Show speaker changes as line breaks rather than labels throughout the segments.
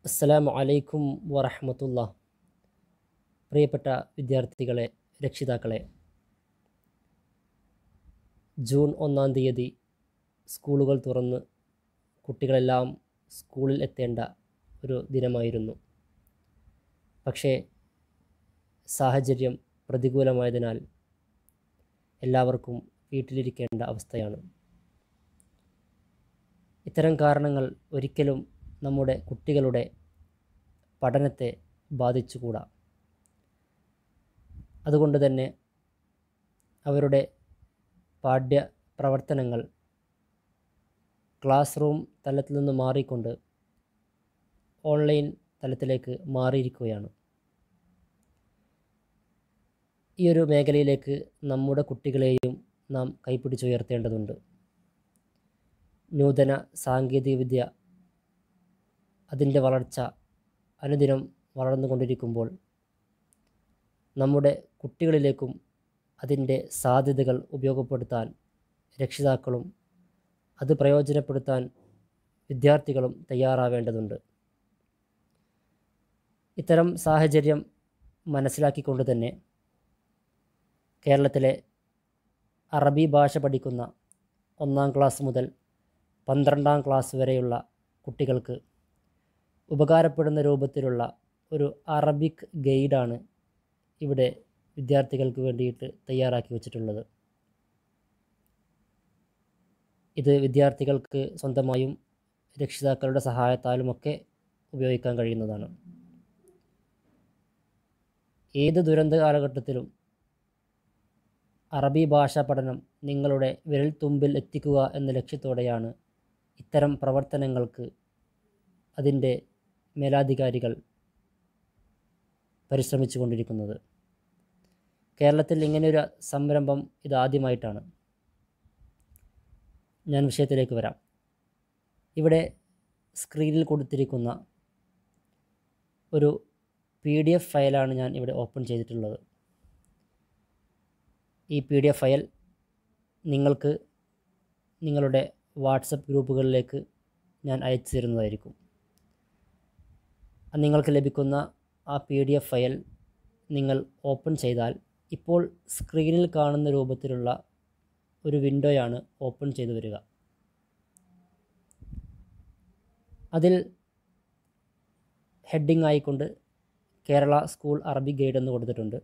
അസ്സലാമു അലൈക്കും വറഹമത്തുള്ള പ്രിയപ്പെട്ട വിദ്യാർത്ഥികളെ രക്ഷിതാക്കളെ ജൂൺ ഒന്നാം തീയതി സ്കൂളുകൾ തുറന്ന് കുട്ടികളെല്ലാം സ്കൂളിൽ എത്തേണ്ട ഒരു ദിനമായിരുന്നു പക്ഷേ സാഹചര്യം പ്രതികൂലമായതിനാൽ എല്ലാവർക്കും വീട്ടിലിരിക്കേണ്ട അവസ്ഥയാണ് ഇത്തരം കാരണങ്ങൾ ഒരിക്കലും നമ്മുടെ കുട്ടികളുടെ പഠനത്തെ ബാധിച്ചുകൂടാ അതുകൊണ്ട് തന്നെ അവരുടെ പാഠ്യ പ്രവർത്തനങ്ങൾ ക്ലാസ് റൂം തലത്തിൽ നിന്ന് മാറിക്കൊണ്ട് ഓൺലൈൻ തലത്തിലേക്ക് മാറിയിരിക്കുകയാണ് ഈ ഒരു മേഖലയിലേക്ക് നമ്മുടെ കുട്ടികളെയും നാം കൈപ്പിടിച്ചുയർത്തേണ്ടതുണ്ട് നൂതന സാങ്കേതികവിദ്യ അതിൻ്റെ വളർച്ച അനുദിനം വളർന്നുകൊണ്ടിരിക്കുമ്പോൾ നമ്മുടെ കുട്ടികളിലേക്കും അതിൻ്റെ സാധ്യതകൾ ഉപയോഗപ്പെടുത്താൻ രക്ഷിതാക്കളും അത് പ്രയോജനപ്പെടുത്താൻ വിദ്യാർത്ഥികളും തയ്യാറാവേണ്ടതുണ്ട് ഇത്തരം സാഹചര്യം മനസ്സിലാക്കിക്കൊണ്ട് തന്നെ കേരളത്തിലെ അറബി ഭാഷ പഠിക്കുന്ന ഒന്നാം ക്ലാസ് മുതൽ പന്ത്രണ്ടാം ക്ലാസ് വരെയുള്ള കുട്ടികൾക്ക് ഉപകാരപ്പെടുന്ന രൂപത്തിലുള്ള ഒരു അറബിക് ഗൈഡാണ് ഇവിടെ വിദ്യാർത്ഥികൾക്ക് വേണ്ടിയിട്ട് തയ്യാറാക്കി വച്ചിട്ടുള്ളത് ഇത് വിദ്യാർത്ഥികൾക്ക് സ്വന്തമായും രക്ഷിതാക്കളുടെ സഹായത്താലുമൊക്കെ ഉപയോഗിക്കാൻ കഴിയുന്നതാണ് ഏത് ദുരന്ത കാലഘട്ടത്തിലും അറബി ഭാഷാ പഠനം നിങ്ങളുടെ വിരൽത്തുമ്പിൽ എത്തിക്കുക എന്ന ലക്ഷ്യത്തോടെയാണ് ഇത്തരം പ്രവർത്തനങ്ങൾക്ക് അതിൻ്റെ മേലാധികാരികൾ പരിശ്രമിച്ചു കൊണ്ടിരിക്കുന്നത് കേരളത്തിൽ ഇങ്ങനെയൊരു സംരംഭം ഇതാദ്യമായിട്ടാണ് ഞാൻ വിഷയത്തിലേക്ക് വരാം ഇവിടെ സ്ക്രീനിൽ കൊടുത്തിരിക്കുന്ന ഒരു പി ഡി എഫ് ഫയലാണ് ഞാൻ ഇവിടെ ഓപ്പൺ ചെയ്തിട്ടുള്ളത് ഈ പി ഡി എഫ് ഫയൽ നിങ്ങൾക്ക് നിങ്ങളുടെ വാട്സപ്പ് ഗ്രൂപ്പുകളിലേക്ക് ഞാൻ അയച്ചു തരുന്നതായിരിക്കും നിങ്ങൾക്ക് ലഭിക്കുന്ന ആ പി ഡി എഫ് ഫയൽ നിങ്ങൾ ഓപ്പൺ ചെയ്താൽ ഇപ്പോൾ സ്ക്രീനിൽ കാണുന്ന രൂപത്തിലുള്ള ഒരു വിൻഡോയാണ് ഓപ്പൺ ചെയ്തു വരിക അതിൽ ഹെഡിങ് ആയിക്കൊണ്ട് കേരള സ്കൂൾ അറബി ഗൈഡ് എന്ന് കൊടുത്തിട്ടുണ്ട്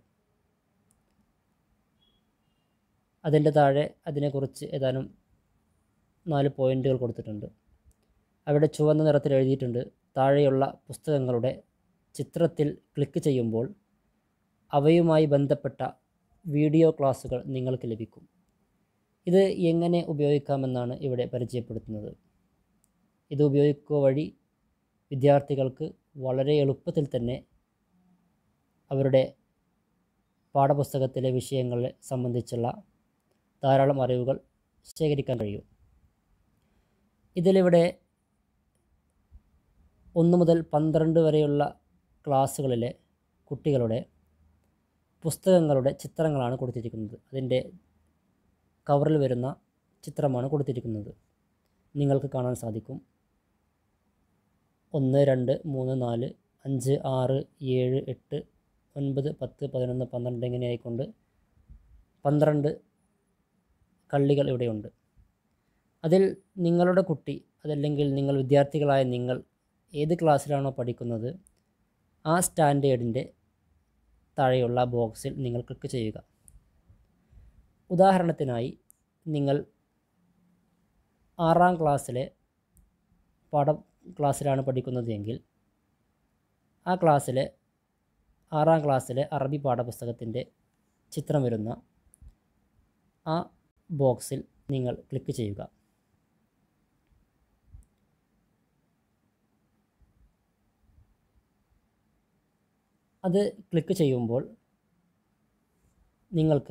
അതിൻ്റെ താഴെ അതിനെക്കുറിച്ച് ഏതാനും നാല് പോയിൻ്റുകൾ കൊടുത്തിട്ടുണ്ട് അവിടെ ചുവന്ന നിറത്തിൽ എഴുതിയിട്ടുണ്ട് താഴെയുള്ള പുസ്തകങ്ങളുടെ ചിത്രത്തിൽ ക്ലിക്ക് ചെയ്യുമ്പോൾ അവയുമായി ബന്ധപ്പെട്ട വീഡിയോ ക്ലാസ്സുകൾ നിങ്ങൾക്ക് ലഭിക്കും ഇത് എങ്ങനെ ഉപയോഗിക്കാമെന്നാണ് ഇവിടെ പരിചയപ്പെടുത്തുന്നത് ഇത് ഉപയോഗിക്കുക വഴി വിദ്യാർത്ഥികൾക്ക് വളരെ എളുപ്പത്തിൽ തന്നെ അവരുടെ പാഠപുസ്തകത്തിലെ വിഷയങ്ങളെ സംബന്ധിച്ചുള്ള ധാരാളം അറിവുകൾ ശേഖരിക്കാൻ കഴിയും ഇതിലിവിടെ ഒന്ന് മുതൽ പന്ത്രണ്ട് വരെയുള്ള ക്ലാസ്സുകളിലെ കുട്ടികളുടെ പുസ്തകങ്ങളുടെ ചിത്രങ്ങളാണ് കൊടുത്തിരിക്കുന്നത് അതിൻ്റെ കവറിൽ വരുന്ന ചിത്രമാണ് കൊടുത്തിരിക്കുന്നത് നിങ്ങൾക്ക് കാണാൻ സാധിക്കും ഒന്ന് രണ്ട് മൂന്ന് നാല് അഞ്ച് ആറ് ഏഴ് എട്ട് ഒൻപത് പത്ത് പതിനൊന്ന് പന്ത്രണ്ട് ഇങ്ങനെ ആയിക്കൊണ്ട് പന്ത്രണ്ട് കള്ളികൾ ഇവിടെയുണ്ട് അതിൽ നിങ്ങളുടെ കുട്ടി അതല്ലെങ്കിൽ നിങ്ങൾ വിദ്യാർത്ഥികളായ നിങ്ങൾ ഏത് ക്ലാസ്സിലാണോ പഠിക്കുന്നത് ആ സ്റ്റാൻഡേർഡിൻ്റെ താഴെയുള്ള ബോക്സിൽ നിങ്ങൾ ക്ലിക്ക് ചെയ്യുക ഉദാഹരണത്തിനായി നിങ്ങൾ ആറാം ക്ലാസ്സിലെ പാഠ ക്ലാസ്സിലാണ് പഠിക്കുന്നത് എങ്കിൽ ആ ക്ലാസ്സിലെ ആറാം ക്ലാസ്സിലെ അറബി പാഠപുസ്തകത്തിൻ്റെ ചിത്രം വരുന്ന ആ ബോക്സിൽ നിങ്ങൾ ക്ലിക്ക് ചെയ്യുക അത് ക്ലിക്ക് ചെയ്യുമ്പോൾ നിങ്ങൾക്ക്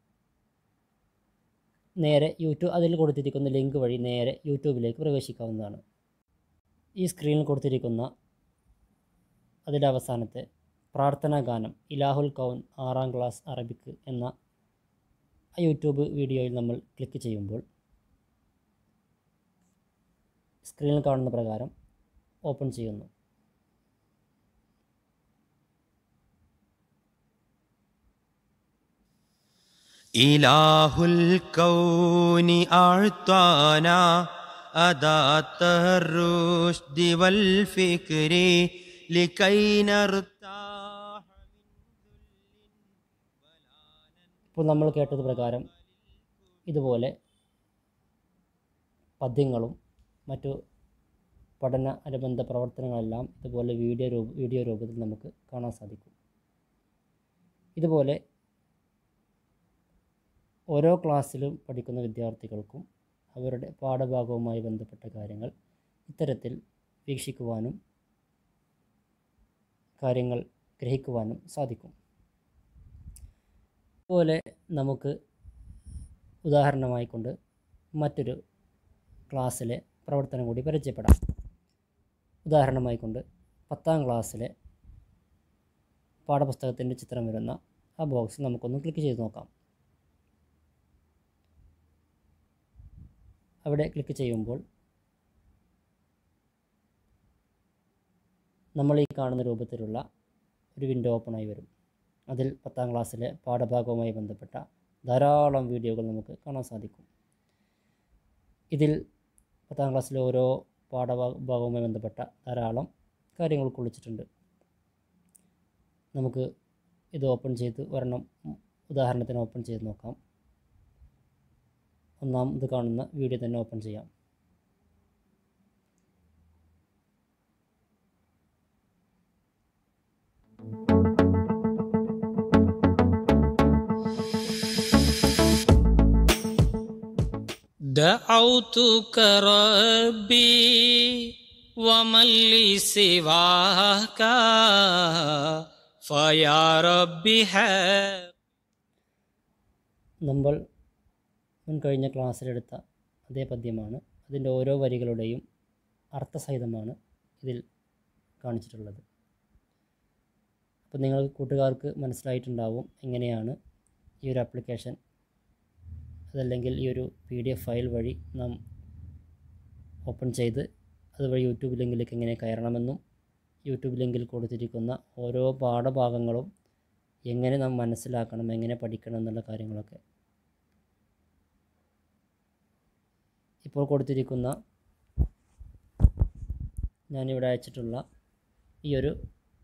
നേരെ യൂട്യൂബ് അതിൽ കൊടുത്തിരിക്കുന്ന ലിങ്ക് വഴി നേരെ യൂട്യൂബിലേക്ക് പ്രവേശിക്കാവുന്നതാണ് ഈ സ്ക്രീനിൽ കൊടുത്തിരിക്കുന്ന അതിൻ്റെ അവസാനത്തെ പ്രാർത്ഥനാ ഗാനം ഇലാഹുൽ കൗൻ ആറാം ക്ലാസ് അറബിക്ക് എന്ന ആ യൂട്യൂബ് വീഡിയോയിൽ നമ്മൾ ക്ലിക്ക് ചെയ്യുമ്പോൾ സ്ക്രീനിൽ കാണുന്ന പ്രകാരം ഓപ്പൺ ചെയ്യുന്നു
إله الكون أعطانا أداة الرشد والفكر لكي نرتاح
ഇപ്പോൾ നമ്മൾ കേട്ടത് പ്രകാരം ഇതുപോലെ പദ്യങ്ങളും മറ്റു പഠന അനുബന്ധ പ്രവർത്തനങ്ങളെല്ലാം ഇതുപോലെ വീഡിയോ രൂപ വീഡിയോ രൂപത്തിൽ നമുക്ക് കാണാൻ സാധിക്കും ഇതുപോലെ ഓരോ ക്ലാസ്സിലും പഠിക്കുന്ന വിദ്യാർത്ഥികൾക്കും അവരുടെ പാഠഭാഗവുമായി ബന്ധപ്പെട്ട കാര്യങ്ങൾ ഇത്തരത്തിൽ വീക്ഷിക്കുവാനും കാര്യങ്ങൾ ഗ്രഹിക്കുവാനും സാധിക്കും അതുപോലെ നമുക്ക് ഉദാഹരണമായിക്കൊണ്ട് മറ്റൊരു ക്ലാസ്സിലെ പ്രവർത്തനം കൂടി പരിചയപ്പെടാം ഉദാഹരണമായിക്കൊണ്ട് പത്താം ക്ലാസ്സിലെ പാഠപുസ്തകത്തിൻ്റെ ചിത്രം വരുന്ന ആ ബോക്സ് നമുക്കൊന്ന് ക്ലിക്ക് ചെയ്ത് നോക്കാം അവിടെ ക്ലിക്ക് ചെയ്യുമ്പോൾ നമ്മൾ ഈ കാണുന്ന രൂപത്തിലുള്ള ഒരു വിൻഡോ ഓപ്പണായി വരും അതിൽ പത്താം ക്ലാസ്സിലെ പാഠഭാഗവുമായി ബന്ധപ്പെട്ട ധാരാളം വീഡിയോകൾ നമുക്ക് കാണാൻ സാധിക്കും ഇതിൽ പത്താം ക്ലാസ്സിലെ ഓരോ പാഠഭാഗവുമായി ബന്ധപ്പെട്ട ധാരാളം കാര്യങ്ങൾ ഉൾക്കൊള്ളിച്ചിട്ടുണ്ട് നമുക്ക് ഇത് ഓപ്പൺ ചെയ്ത് ഒരെണ്ണം ഉദാഹരണത്തിന് ഓപ്പൺ ചെയ്ത് നോക്കാം ഒന്നാം ഇത് കാണുന്ന വീഡിയോ തന്നെ ഓപ്പൺ ചെയ്യാം
دعوتك ربي ومن لي سواك فيا ربي حق
നമ്മൾ മുൻകഴിഞ്ഞ ക്ലാസ്സിലെടുത്ത അതേ പദ്യമാണ് അതിൻ്റെ ഓരോ വരികളുടെയും അർത്ഥസഹിതമാണ് ഇതിൽ കാണിച്ചിട്ടുള്ളത് അപ്പോൾ നിങ്ങൾ കൂട്ടുകാർക്ക് മനസ്സിലായിട്ടുണ്ടാവും എങ്ങനെയാണ് ഈ ഒരു ആപ്ലിക്കേഷൻ അതല്ലെങ്കിൽ ഈ ഒരു പി ഡി എഫ് ഫയൽ വഴി നാം ഓപ്പൺ ചെയ്ത് അതുവഴി യൂട്യൂബ് ലിങ്കിലേക്ക് എങ്ങനെ കയറണമെന്നും യൂട്യൂബ് ലിങ്കിൽ കൊടുത്തിരിക്കുന്ന ഓരോ പാഠഭാഗങ്ങളും എങ്ങനെ നാം മനസ്സിലാക്കണം എങ്ങനെ പഠിക്കണം എന്നുള്ള കാര്യങ്ങളൊക്കെ ഇപ്പോൾ കൊടുത്തിരിക്കുന്ന ഞാനിവിടെ അയച്ചിട്ടുള്ള ഈ ഒരു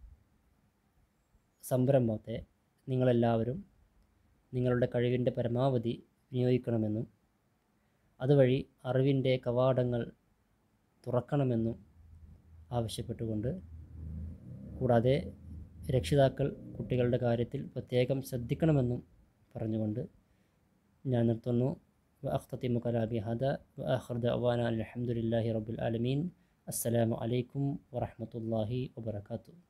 സംരംഭത്തെ നിങ്ങളെല്ലാവരും നിങ്ങളുടെ കഴിവിൻ്റെ പരമാവധി വിനിയോഗിക്കണമെന്നും അതുവഴി അറിവിൻ്റെ കവാടങ്ങൾ തുറക്കണമെന്നും ആവശ്യപ്പെട്ടുകൊണ്ട് കൂടാതെ രക്ഷിതാക്കൾ കുട്ടികളുടെ കാര്യത്തിൽ പ്രത്യേകം ശ്രദ്ധിക്കണമെന്നും പറഞ്ഞുകൊണ്ട് ഞാൻ നിർത്തുന്നു وأختتم كلامي هذا وآخر دعوانا الحمد لله رب العالمين السلام عليكم ورحمة الله وبركاته